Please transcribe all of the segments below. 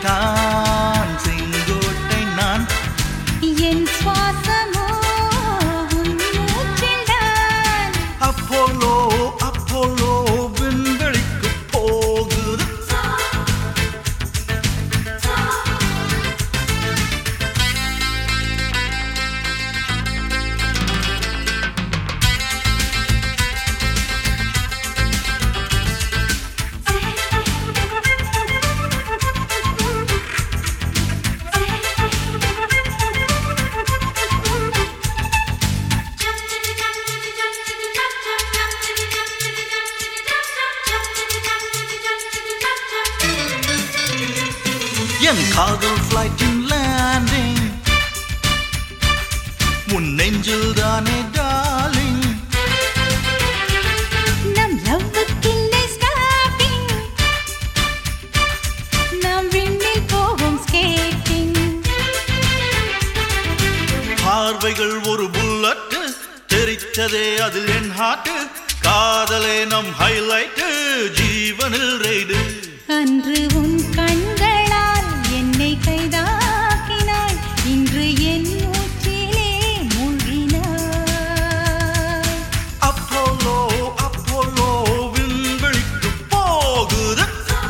தான் செங்கோட்டை நான் என் சுவாசமோ உன் மூச்சில்தான் அப்போலோ அப்போலோ விண்வெளிக்கு போகுது என் காதல் ஃபிளைட்டின் லேண்டிங் உன் நெஞ்சில் தானே டார்லிங் நம் லவ்வுக்கில்லை ஸ்டாப்பிங் நாம் விண்ணில் போவோம் ஸ்கேட்டிங் பார்வைகள் ஒரு புல்லட்டு தெரித்ததே அதில் என் ஹார்ட் காதலே நம் ஹைலைட் ஜீவனில் ரைடு அன்று உன் கண்களால் என்னை கைதாக்கினாய் இன்று என் மூச்சிலே மூழ்கினாய் அப்போலோ அப்போலோ விண்வெளிக்கு போகுது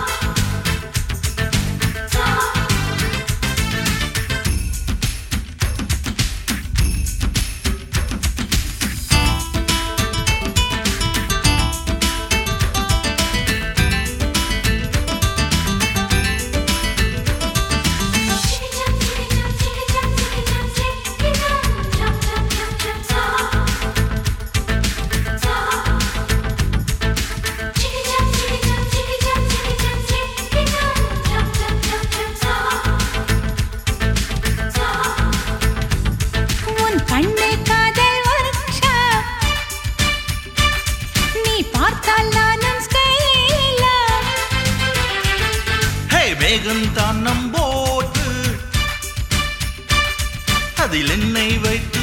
உன் கண்ணை காதல் workshop. நீ பார்த்தால் நானும் ஸ்கைலா ஹே மேகம் தான் நம் போட்டு அதில் என்னை வைத்து